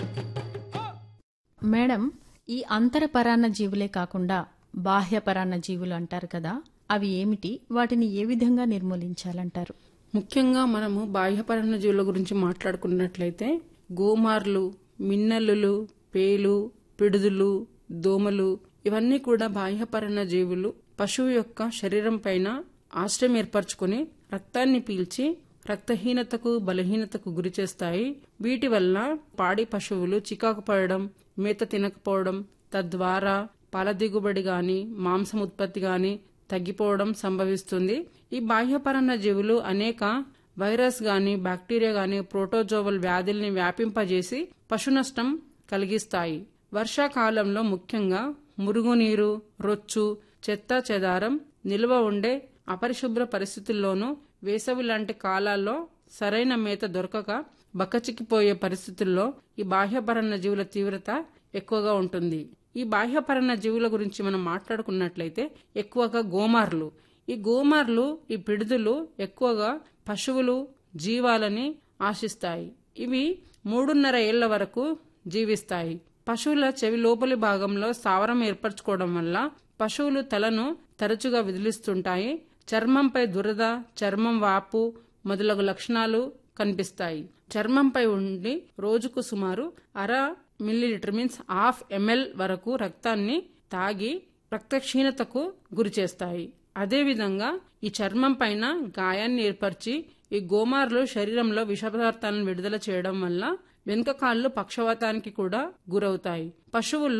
madam ఈ అంతర పరాన్న జీవులే కాకుండా బాహ్య పరాన్న జీవులు అంటారు కదా అవి ఏమిటి వాటిని ఏ విధంగా నిర్మూలించాలంటారు ముఖ్యంగా మనము బాహ్యపరణ జీవుల గురించి మాట్లాడుకున్నట్లయితే గోమార్లు మిన్నల్లులు పేలు పిడుదులు దోమలు ఇవన్నీ కూడా బాహ్యపరణ జీవులు పశువు యొక్క శరీరం పైన ఆశ్రయం ఏర్పరచుకుని రక్తాన్ని పీల్చి రక్తహీనతకు బలహీనతకు గురి చేస్తాయి వీటి వల్ల పాడి పశువులు చికాకు పడడం మేత తినకపోవడం తద్వారా పాల దిగుబడి గాని మాంసం ఉత్పత్తి గాని తగ్గిపోవడం సంభవిస్తుంది ఈ బాహ్యపరణ జీవులు అనేక వైరస్ గాని బ్యాక్టీరియా గాని ప్రోటోజోవల్ వ్యాధుల్ని వ్యాపింపజేసి పశు నష్టం కలిగిస్తాయి వర్షాకాలంలో ముఖ్యంగా మురుగునీరు రొచ్చు చెత్త చెదారం నిల్వ ఉండే అపరిశుభ్ర పరిస్థితుల్లోనూ వేసవి లాంటి కాలాల్లో సరైన మేత దొరకక బక్కచిక్కిపోయే పరిస్థితుల్లో ఈ బాహ్యపరణ జీవుల తీవ్రత ఎక్కువగా ఉంటుంది ఈ బాహ్యపరణ జీవుల గురించి మనం మాట్లాడుకున్నట్లయితే ఎక్కువగా గోమార్లు ఈ గోమార్లు ఈ పిడుదులు ఎక్కువగా పశువులు జీవాలని ఆశిస్తాయి ఇవి మూడున్నర ఏళ్ల వరకు జీవిస్తాయి పశువుల చెవి లోపలి భాగంలో స్థావరం ఏర్పరచుకోవడం వల్ల పశువులు తలను తరచుగా విదిలిస్తుంటాయి చర్మంపై దురద చర్మం వాపు మొదలగు లక్షణాలు కనిపిస్తాయి చర్మంపై ఉండి రోజుకు సుమారు అర మిల్లీలీటర్ మీన్స్ హాఫ్ ఎంఎల్ వరకు రక్తాన్ని తాగి రక్తక్షీణతకు గురి చేస్తాయి అదేవిధంగా ఈ చర్మం పైన గాయాన్ని ఏర్పరిచి ఈ గోమార్లు శరీరంలో విష పదార్థాలను విడుదల చేయడం వల్ల వెనుక కాళ్ళు పక్షవాతానికి కూడా గురవుతాయి పశువుల్లో